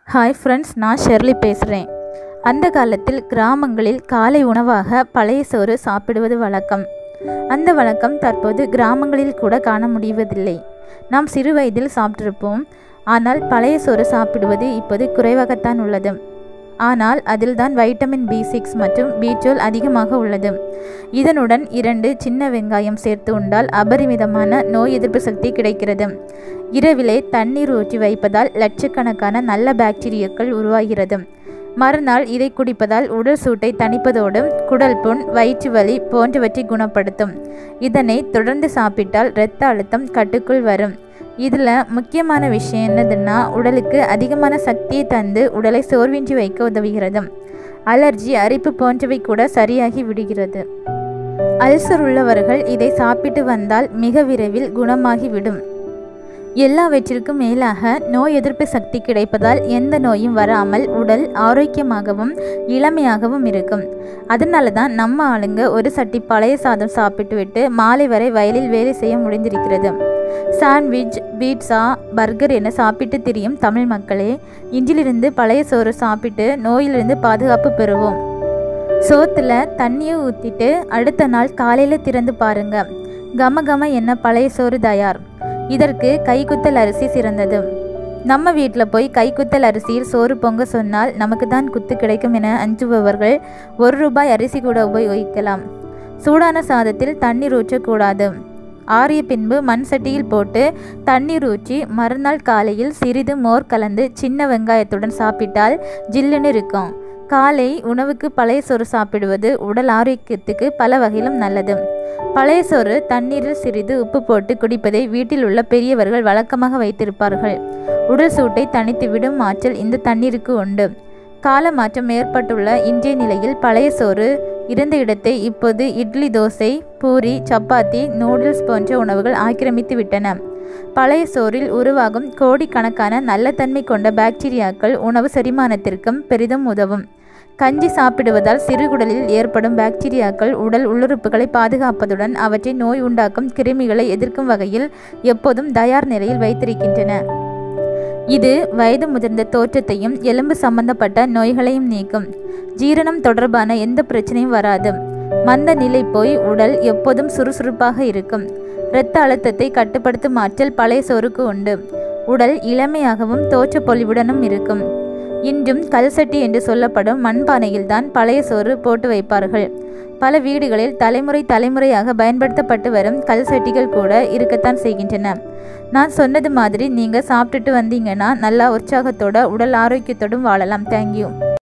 hi friends நான் Shirley பேசுகிறேன் அந்த காலத்தில் கிராமங்களில் காலை உணவாக பழைய சோறு சாப்பிடுவது வழக்கம் அந்த வழக்கம் தற்போது கிராமங்களில் கூட காண முடிவதில்லை நாம் சிறு வயதில் சாப்பிட்டிருப்போம் ஆனால் பழைய சோறு சாப்பிடுவது இப்போது குறைவாகத்தான் உள்ளது ஆனால் அதில்தான் வைட்டமின் பி சிக்ஸ் மற்றும் பி டுவெல் அதிகமாக உள்ளது இதனுடன் இரண்டு சின்ன வெங்காயம் சேர்த்து உண்டால் அபரிமிதமான நோய் எதிர்ப்பு சக்தி கிடைக்கிறது இரவிலே தண்ணீர் ஊற்றி வைப்பதால் லட்சக்கணக்கான நல்ல பாக்டீரியாக்கள் உருவாகிறது மறுநாள் இதை குடிப்பதால் உடல் சூட்டை தணிப்பதோடு குடல் புண் வயிற்று வலி போன்றவற்றை குணப்படுத்தும் இதனை தொடர்ந்து சாப்பிட்டால் இரத்த அழுத்தம் கட்டுக்குள் வரும் இதில் முக்கியமான விஷயம் என்னதுன்னா உடலுக்கு அதிகமான சக்தியை தந்து உடலை சோர்வின்றி வைக்க உதவுகிறது அலர்ஜி அரிப்பு போன்றவை கூட சரியாகி விடுகிறது அல்சர் உள்ளவர்கள் இதை சாப்பிட்டு வந்தால் மிக விரைவில் குணமாகிவிடும் எல்லாவற்றிற்கும் மேலாக நோய் எதிர்ப்பு சக்தி கிடைப்பதால் எந்த நோயும் வராமல் உடல் ஆரோக்கியமாகவும் இளமையாகவும் இருக்கும் அதனால தான் நம்ம ஆளுங்க ஒரு சட்டி பழைய சாதம் சாப்பிட்டு விட்டு மாலை வரை வயலில் வேலை செய்ய முடிந்திருக்கிறது சாண்ட்விச் பீட்சா பர்கர் என சாப்பிட்டு திரியும் தமிழ் மக்களே இன்றிலிருந்து பழைய சோறு சாப்பிட்டு நோயிலிருந்து பாதுகாப்பு பெறுவோம் சோத்தில் தண்ணியை ஊற்றிட்டு அடுத்த நாள் காலையில் திறந்து பாருங்க கம கம என்ன பழைய சோறு தயார் இதற்கு கைக்குத்தல் அரிசி சிறந்தது நம்ம வீட்டில் போய் கைக்குத்தல் அரிசியில் சோறு பொங்க சொன்னால் நமக்கு தான் குத்து கிடைக்கும் என அஞ்சுபவர்கள் ஒரு ரூபாய் அரிசி கூட உபயோகிக்கலாம் சூடான சாதத்தில் தண்ணீர் ஊற்றக்கூடாது ஆறிய பின்பு மண் சட்டியில் போட்டு தண்ணீர் ஊற்றி மறுநாள் காலையில் சிறிது மோர் கலந்து சின்ன வெங்காயத்துடன் சாப்பிட்டால் ஜில்லுன்னு இருக்கும் காலை உணவுக்கு பழைய சோறு சாப்பிடுவது உடல் ஆரோக்கியத்துக்கு பல வகையிலும் நல்லது பழைய சோறு தண்ணீரில் சிறிது உப்பு போட்டு குடிப்பதை வீட்டில் உள்ள பெரியவர்கள் வழக்கமாக வைத்திருப்பார்கள் உடல் சூட்டை தணித்து விடும் ஆற்றல் இந்த தண்ணீருக்கு உண்டு கால மாற்றம் ஏற்பட்டுள்ள இன்றைய நிலையில் பழைய சோறு இருந்த இடத்தை இப்போது இட்லி தோசை பூரி சப்பாத்தி நூடுல்ஸ் போன்ற உணவுகள் ஆக்கிரமித்து விட்டன பழைய சோறில் உருவாகும் கோடிக்கணக்கான நல்ல தன்மை கொண்ட பாக்டீரியாக்கள் உணவு செரிமானத்திற்கும் பெரிதும் உதவும் கஞ்சி சாப்பிடுவதால் சிறுகுடலில் ஏற்படும் பாக்டீரியாக்கள் உடல் உள்ளுறுப்புகளை பாதுகாப்பதுடன் அவற்றை நோய் உண்டாக்கும் கிருமிகளை எதிர்க்கும் வகையில் எப்போதும் தயார் நிலையில் வைத்திருக்கின்றன இது வயது முதிர்ந்த தோற்றத்தையும் எலும்பு சம்பந்தப்பட்ட நோய்களையும் நீக்கும் ஜீரணம் தொடர்பான எந்த பிரச்சனையும் வராது மந்த நிலை போய் உடல் எப்போதும் சுறுசுறுப்பாக இருக்கும் இரத்த அழுத்தத்தை கட்டுப்படுத்தும் ஆற்றல் பழைய சோறுக்கு உண்டு உடல் இளமையாகவும் தோற்ற பொலிவுடனும் இருக்கும் இன்றும் கல்சட்டி என்று சொல்லப்படும் மண்பானையில்தான் பழைய சோறு போட்டு வைப்பார்கள் பல வீடுகளில் தலைமுறை தலைமுறையாக பயன்படுத்தப்பட்டு வரும் கல் சட்டிகள் கூட இருக்கத்தான் செய்கின்றன நான் சொன்னது மாதிரி நீங்கள் சாப்பிட்டுட்டு வந்தீங்கன்னா நல்லா உற்சாகத்தோட உடல் ஆரோக்கியத்தோடும் வாழலாம் தேங்க்யூ